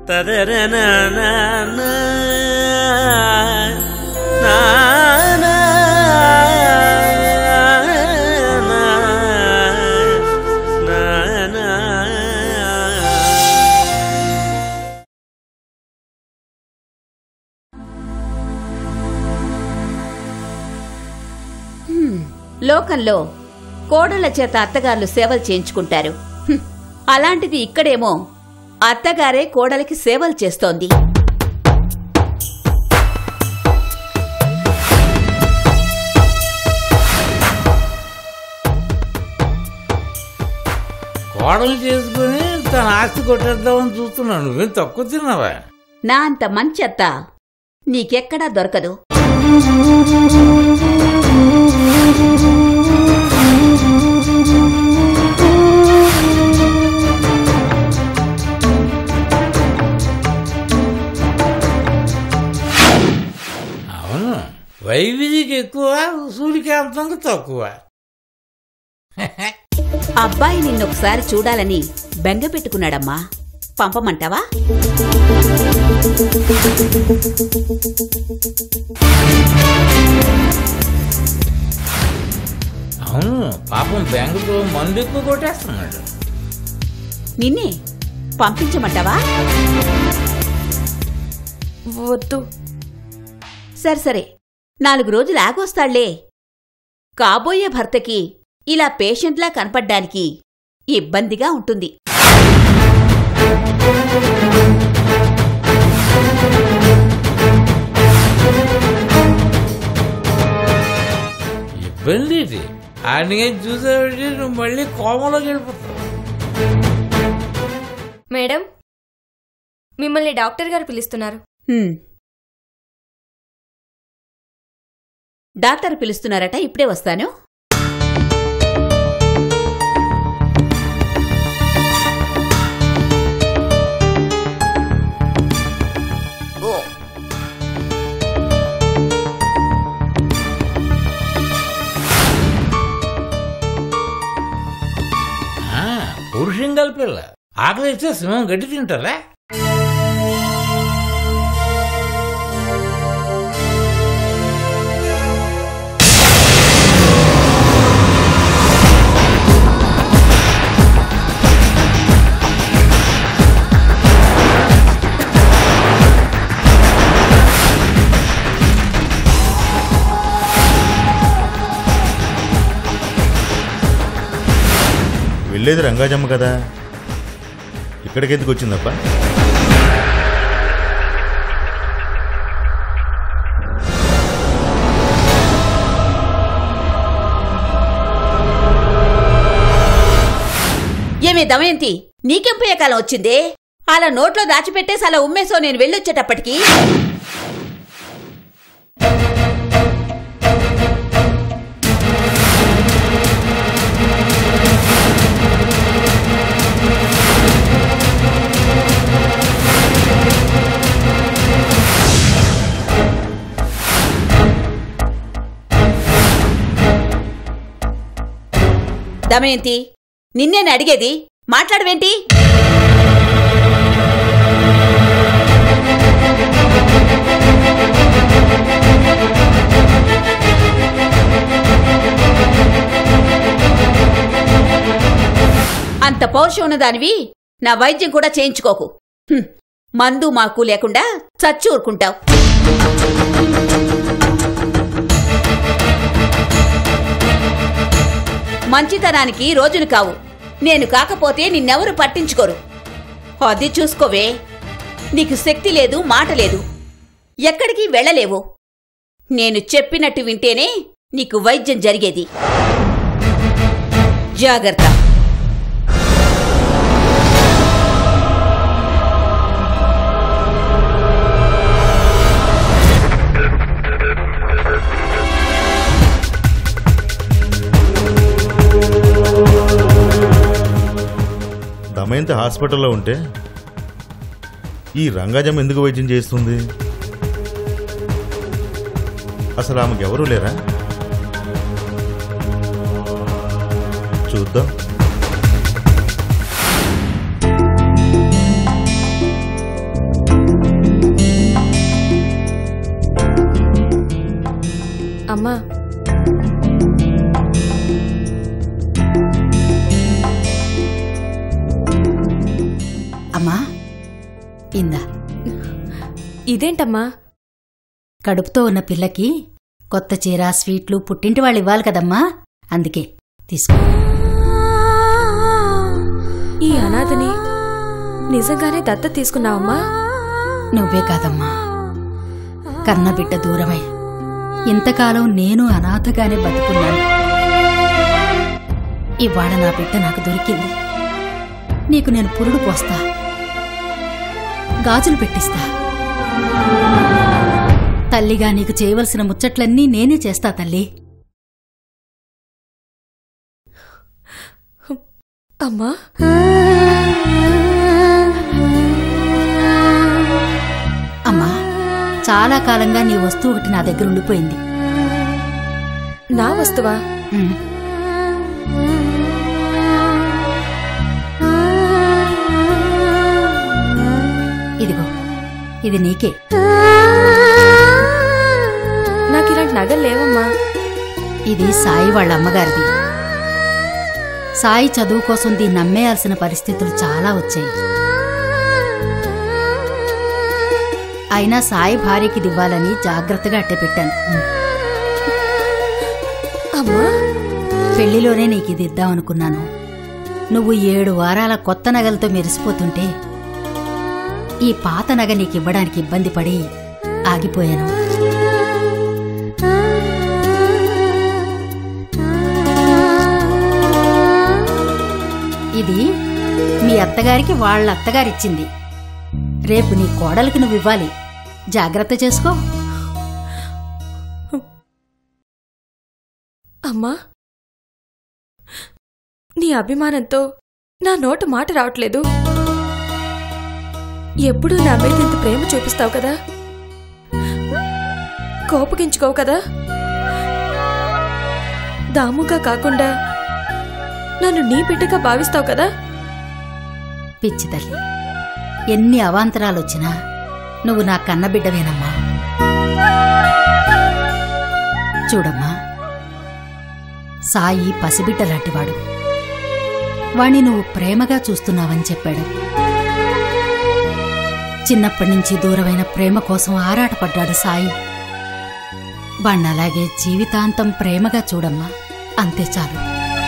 లోకంలో కోడళ్ల చేత అత్తగారులు సేవలు చేయించుకుంటారు హ్మ్. అలాంటిది ఇక్కడేమో అత్తగారే కోడలికి సేవలు చేస్తోంది కోడలు చేసుకుని తన ఆస్తి కొట్టేద్దామని చూస్తున్నాను నువ్వేం తక్కువ తిన్నావా నా అంత మంచి అత్త నీకెక్కడా దొరకదు అవును వైవిధికి ఎక్కువ సూర్యకాంతంకి తక్కువ అబ్బాయి నిన్నొకసారి చూడాలని బెంగ పెట్టుకున్నాడమ్మా పంపమంటావా అవును పాపం బెంగతో మందు ఎక్కువ కొట్టేస్తున్నాడు నిన్నే పంపించమంటావా వద్దు సరే సరే నాలుగు రోజులు ఆగొస్తాళ్లే కాబోయే భర్తకి ఇలా పేషెంట్లా కనపడ్డానికి ఇబ్బందిగా ఉంటుంది ఇబ్బంది ఇది ఆయన చూసావంటే నువ్వు మళ్ళీ కోమలోకి వెళ్ళిపోతావు మేడం మిమ్మల్ని డాక్టర్ గారు పిలుస్తున్నారు హ్మ్. డాక్టర్ పిలుస్తున్నారట ఇప్పుడే వస్తాను ఆ, పురుషంగల్ పిల్ల ఆకలి ఇస్తే సింహం గడ్డి తింటారా వెళ్ళేది రంగాజమ్మ కదా ఇక్కడికి ఎందుకు వచ్చిందబ్బా ఏమే దమయంతి నీకేం పోయే కాలం వచ్చిందే అలా నోట్లో దాచిపెట్టేసి అలా ఉమ్మేసో నేను వెళ్ళొచ్చేటప్పటికి దమయంతి నిన్నేను అడిగేది మాట్లాడవేంటి అంత పౌరుషం ఉన్నదానివి నా వైద్యం కూడా చేయించుకోకు హ్మ్. మందు మాకు లేకుండా చచ్చి ఊరుకుంటావు మంచితనానికి రోజులు కావు నేను కాకపోతే నిన్నెవరు పట్టించుకోరు అది చూసుకోవే నీకు శక్తి లేదు మాట లేదు ఎక్కడికి వెళ్ళలేవు నేను చెప్పినట్టు వింటేనే నీకు వైద్యం జరిగేది జాగ్రత్త దమయంతి హాస్పిటల్లో ఉంటే ఈ రంగాజమ్మ ఎందుకు వైద్యం చేస్తుంది అసలు ఆమెకు ఎవరూ లేరా చూద్దాం ఇదేంటమ్మా కడుపుతో ఉన్న పిల్లకి కొత్త చీర స్వీట్లు పుట్టింటి వాళ్ళు ఇవ్వాలి కదమ్మా అందుకే తీసుకో ఈ అనాథని నిజంగానే దత్త తీసుకున్నావమ్మా నువ్వే కాదమ్మా కన్నబిడ్డ దూరమై ఇంతకాలం నేను అనాథగానే బతుకున్నాను ఇవాళ నా బిడ్డ నాకు దొరికింది నీకు నేను పురుడు పోస్తా గాజులు పెట్టిస్తా తల్లిగా నీకు చేయవలసిన ముచ్చట్లన్నీ నేనే చేస్తా తల్లి అమ్మా అమ్మా చాలా కాలంగా నీ వస్తువు ఒకటి నా దగ్గర ఉండిపోయింది నా వస్తువా ఉమ్. ఇదిగో ఇది నీకే నాకు ఇలాంటి నగలు లేవమ్మా ఇది సాయి వాళ్ళ అమ్మగారిది సాయి చదువు కోసం దీన్ని అమ్మేయాల్సిన పరిస్థితులు చాలా వచ్చాయి అయినా సాయి భార్యకి ఇది ఇవ్వాలని జాగ్రత్తగా అట్టే పెట్టాను ఉమ్. అమ్మా పెళ్లిలోనే నీకు ఇది ఇద్దామనుకున్నాను నువ్వు ఏడు వారాల కొత్త నగలతో మెరిసిపోతుంటే ఈ పాత నగ నీకు ఇవ్వడానికి ఇబ్బంది పడి ఆగిపోయాను ఇది మీ అత్తగారికి వాళ్ళ అత్తగారిచ్చింది రేపు నీ కోడలికి నువ్వు ఇవ్వాలి జాగ్రత్త చేసుకో అమ్మా నీ అభిమానంతో నా నోట మాట రావట్లేదు ఎప్పుడూ నా మీద ఇంత ప్రేమ చూపిస్తావు కదా కోపగించుకోవు కదా దాముగా కాకుండా నన్ను నీ బిడ్డగా భావిస్తావు కదా పిచ్చి తల్లి ఎన్ని అవాంతరాలొచ్చినా నువ్వు నా కన్నబిడ్డవేనమ్మా చూడమ్మా సాయి పసిబిడ్డ లాంటివాడు వాణ్ణి నువ్వు ప్రేమగా చూస్తున్నావని చెప్పాడు చిన్నప్పటి నుంచి దూరమైన ప్రేమ కోసం ఆరాటపడ్డాడు సాయి వాణ్ణి అలాగే జీవితాంతం ప్రేమగా చూడమ్మా అంతే చాలు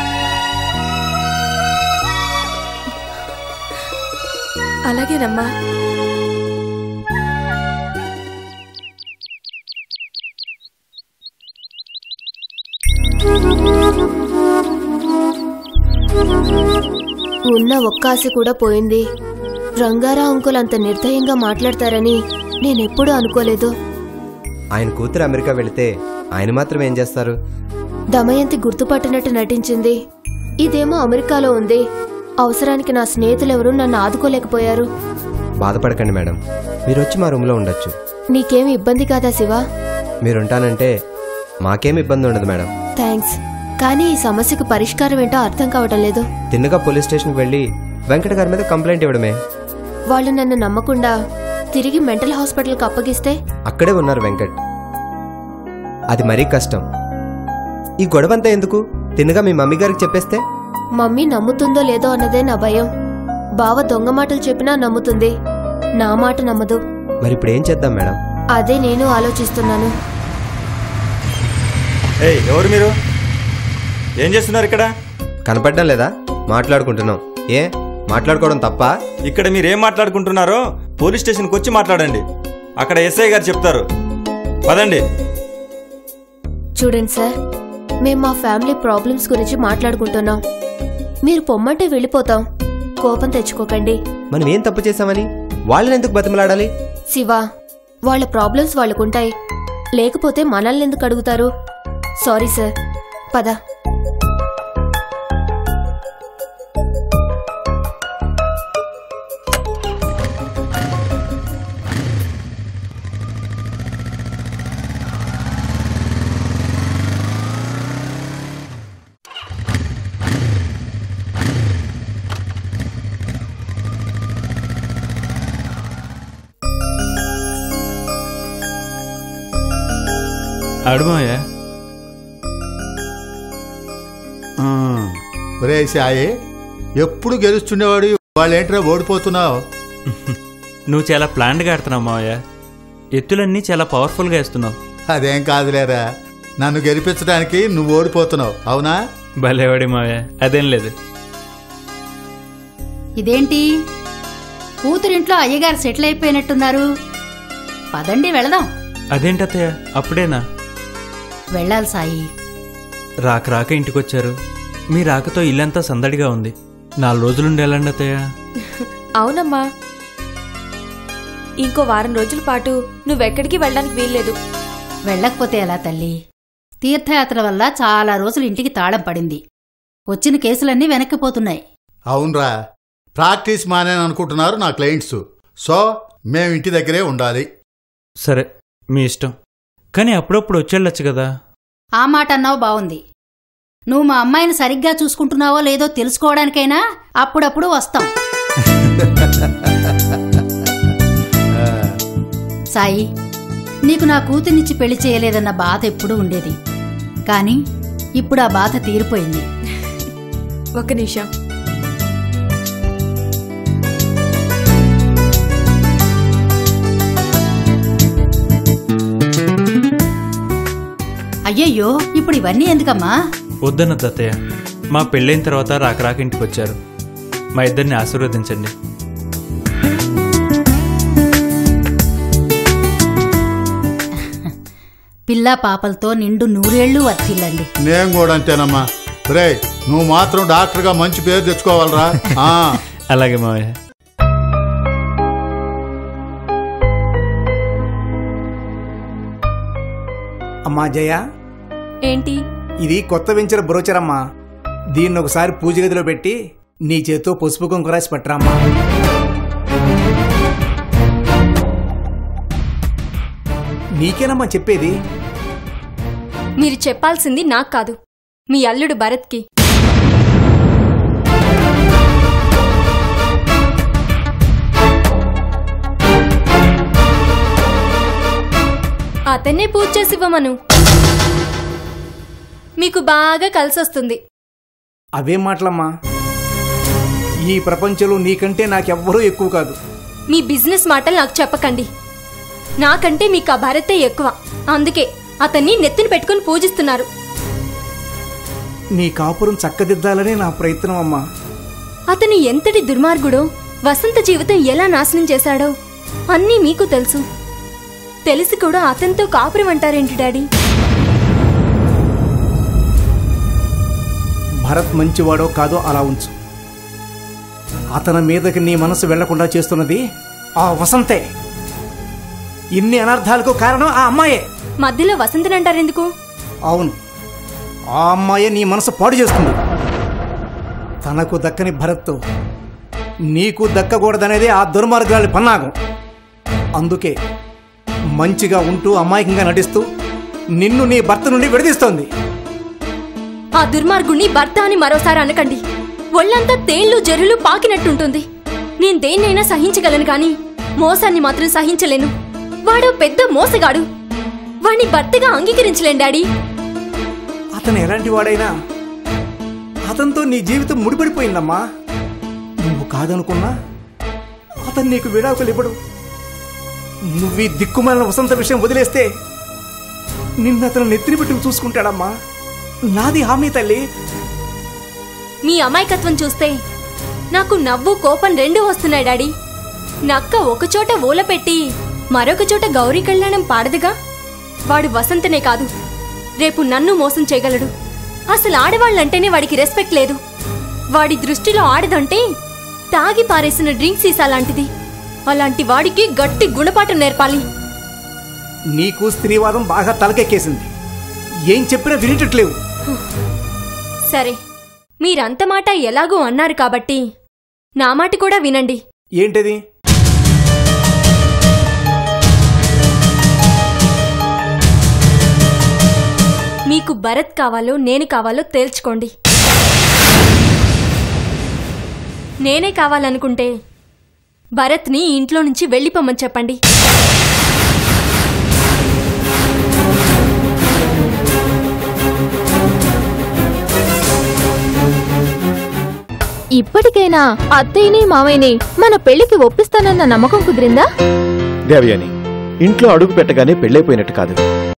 అలాగేనమ్మా ఉన్న ఒక్క ఆశ కూడా పోయింది రంగారా అంకుల్ అంత నిర్దయంగా మాట్లాడతారని నేనెప్పుడూ అనుకోలేదు ఆయన కూతురు అమెరికా వెళితే ఆయన మాత్రం ఏం చేస్తారు దమయంతి గుర్తుపట్టినట్టు నటించింది ఇదేమో అమెరికాలో ఉంది అవసరానికి నా స్నేహితులెవరూ నన్ను ఆదుకోలేకపోయారు బాధపడకండి మేడం మీరు వచ్చి మా రూమ్లో ఉండొచ్చు నీకేమి ఇబ్బంది కాదా శివ మీరుంటానంటే మాకేం ఇబ్బంది ఉండదు మేడం థ్యాంక్స్ కానీ ఈ సమస్యకు పరిష్కారం ఏంటో అర్థం కావటం లేదు తిన్నగా పోలీస్ స్టేషన్కి వెళ్ళి వెంకట గారి మీద కంప్లైంట్ ఇవ్వడమే వాళ్ళు నన్ను నమ్మకుండా తిరిగి మెంటల్ హాస్పిటల్కి అప్పగిస్తే అక్కడే ఉన్నారు వెంకట్ అది మరీ కష్టం ఈ గొడవంతా ఎందుకు తిన్నగా మీ మమ్మీ గారికి చెప్పేస్తే మమ్మీ నమ్ముతుందో లేదో అన్నదే నా భయం బావ దొంగ మాటలు చెప్పినా నమ్ముతుంది నా మాట నమ్మదు మరి ఇప్పుడు ఏం చేద్దాం మేడం అదే నేను ఆలోచిస్తున్నాను ఏయ్ ఎవరు మీరు ఏం చేస్తున్నారు ఇక్కడ కనపడడం లేదా మాట్లాడుకుంటున్నాం ఏ మాట్లాడుకోవడం తప్ప ఇక్కడ మీరు ఏం మాట్లాడుకుంటున్నారో పోలీస్ స్టేషన్కి వచ్చి మాట్లాడండి అక్కడ ఎస్ఐ గారు చెప్తారు పదండి చూడండి సార్ మేము మా ఫ్యామిలీ ప్రాబ్లమ్స్ గురించి మాట్లాడుకుంటున్నాం మీరు పొమ్మంటే వెళ్ళిపోతాం కోపం తెచ్చుకోకండి మనం ఏం తప్పు చేశామని వాళ్ళని ఎందుకు బతిమలాడాలి శివ వాళ్ళ ప్రాబ్లమ్స్ వాళ్ళకుంటాయి లేకపోతే మనల్ని ఎందుకు అడుగుతారు సారీ సార్ పద అడుమయ్యా ఒరే సాయి ఎప్పుడు గెలుస్తుండేవాడు వాళ్ళేంట్రా ఓడిపోతున్నావు నువ్వు చాలా ప్లాన్డ్గా ఆడుతున్నావు మావయ్య ఎత్తులన్నీ చాలా పవర్ఫుల్గా వేస్తున్నావు అదేం కాదులేరా నన్ను గెలిపించడానికి నువ్వు ఓడిపోతున్నావు అవునా భలేవాడి మావయ్య అదేం లేదు ఇదేంటి కూతురింట్లో అయ్యగారు సెటిల్ అయిపోయినట్టున్నారు పదండి వెళదాం అదేంటత్తయ్య అప్పుడేనా వెళ్ళాలి సాయి రాక రాక ఇంటికొచ్చారు మీ రాకతో ఇల్లంతా సందడిగా ఉంది నాలుగు రోజులుండి వెళ్ళండి అత్తయ్య అవునమ్మా ఇంకో వారం రోజుల పాటు నువ్వెక్కడికి వెళ్ళడానికి వీల్లేదు వెళ్ళకపోతే ఎలా తల్లి తీర్థయాత్ర వల్ల చాలా రోజులు ఇంటికి తాళం పడింది వచ్చిన కేసులన్నీ వెనక్కిపోతున్నాయి అవునరా ప్రాక్టీస్ మానేని అనుకుంటున్నారు నా క్లయింట్స్ సో మేము ఇంటి దగ్గరే ఉండాలి సరే మీ ఇష్టం కానీ అప్పుడప్పుడు వచ్చేళ్ళొచ్చు కదా ఆ మాట అన్నావు బావుంది నువ్వు మా అమ్మాయిని సరిగ్గా చూసుకుంటున్నావో లేదో తెలుసుకోవడానికైనా అప్పుడప్పుడు వస్తాం సాయి నీకు నా కూతుర్నిచ్చి పెళ్లి చేయలేదన్న బాధ ఎప్పుడూ ఉండేది కానీ ఇప్పుడు ఆ బాధ తీరిపోయింది ఒక నిమిషం అయ్యయ్యో ఇప్పుడు ఇవన్నీ ఎందుకమ్మా వద్దన్నద్దు అత్తయ్య మా పెళ్ళైన తర్వాత రాక రాక ఇంటికి వచ్చారు మా ఇద్దరిని ఆశీర్వదించండి పిల్లా పాపలతో నిండు నూరేళ్లు వర్తిల్లండి నేను కూడా అంతేనమ్మా రే నువ్వు మాత్రం డాక్టర్గా మంచి పేరు తెచ్చుకోవాలరా ఆ, అలాగే మావయ్య అమ్మా జయ ఏంటి ఇది కొత్త వెంచర్ బ్రోచర్ అమ్మా దీన్ని ఒకసారి పూజ గదిలో పెట్టి నీ చేత్తో పసుపు కుంకుమ రాసి పట్టరామ్మా నీకేనమ్మా చెప్పేది మీరు చెప్పాల్సింది నాకు కాదు మీ అల్లుడు భరత్కి అతన్నే పూజ చేసి ఇవ్వమను మీకు బాగా కలిసొస్తుంది అవేం మాటలమ్మా ఈ ప్రపంచంలో నీకంటే నాకెవ్వరూ ఎక్కువ కాదు మీ బిజినెస్ మాటలు నాకు చెప్పకండి నాకంటే మీకు ఆ భరతే ఎక్కువ అందుకే అతన్ని నెత్తిన పెట్టుకుని పూజిస్తున్నారు నీ కాపురం చక్కదిద్దాలనే నా ప్రయత్నం అమ్మా అతను ఎంతటి దుర్మార్గుడో వసంత జీవితం ఎలా నాశనం చేశాడో అన్నీ మీకు తెలుసు తెలిసి కూడా అతనితో కాపురం అంటారేంటి డాడీ భరత్ మంచివాడో కాదో అలా ఉంచు అతని మీదకి నీ మనసు వెళ్లకుండా చేస్తున్నది ఆ వసంతే ఇన్ని అనర్థాలకు కారణం ఆ అమ్మాయే మధ్యలో వసంతని అంటారెందుకు అవును ఆ అమ్మాయే నీ మనసు పాడు చేస్తుంది తనకు దక్కని భరత్తో నీకు దక్కకూడదనేదే ఆ దుర్మార్గాలి పన్నాగం అందుకే మంచిగా ఉంటూ అమాయకంగా నటిస్తూ నిన్ను నీ భర్త నుండి విడదీస్తోంది ఆ దుర్మార్గుణ్ణి భర్త అని మరోసారి అనకండి ఒళ్ళంతా తేళ్లు జరులు పాకినట్టుంటుంది నేను దేన్నైనా సహించగలను కానీ మోసాన్ని మాత్రం సహించలేను వాడు పెద్ద మోసగాడు వాణ్ణి భర్తగా అంగీకరించలేం డాడీ అతను ఎలాంటి వాడైనా అతనితో నీ జీవితం ముడిపడిపోయిందమ్మా నువ్వు కాదనుకున్నా అతను నీకు విడాకులు ఇవ్వడు నువ్వు ఈ దిక్కుమాలిన వసంత విషయం వదిలేస్తే నిన్ను అతను నెత్తిని పెట్టుకు చూసుకుంటాడమ్మా నాది హామీ తల్లి మీ అమాయకత్వం చూస్తే నాకు నవ్వు కోపం రెండూ వస్తున్నాయి డాడీ నక్క ఒకచోట ఊల పెట్టి మరొక చోట గౌరీ కళ్యాణం పాడదుగా వాడు వసంతనే కాదు రేపు నన్ను మోసం చేయగలడు అసలు ఆడవాళ్ళంటేనే వాడికి రెస్పెక్ట్ లేదు వాడి దృష్టిలో ఆడదంటే తాగి పారేసిన డ్రింక్ సీసా లాంటిది అలాంటి వాడికి గట్టి గుణపాఠం నేర్పాలి నీకు స్త్రీవాదం బాగా తలకెక్కేసింది ఏం చెప్పినా వినేటట్లేవు సరే మీరంత మాట ఎలాగో అన్నారు కాబట్టి నా మాట కూడా వినండి ఏంటది మీకు భరత్ కావాలో నేను కావాలో తేల్చుకోండి నేనే కావాలనుకుంటే భరత్ని ఈ ఇంట్లో నుంచి వెళ్ళిపోమని చెప్పండి ఇప్పటికైనా అత్తయ్యని మావయ్యని మన పెళ్లికి ఒప్పిస్తానన్న నమ్మకం కుదిరిందా దేవయాని ఇంట్లో అడుగు పెట్టగానే పెళ్ళైపోయినట్టు కాదు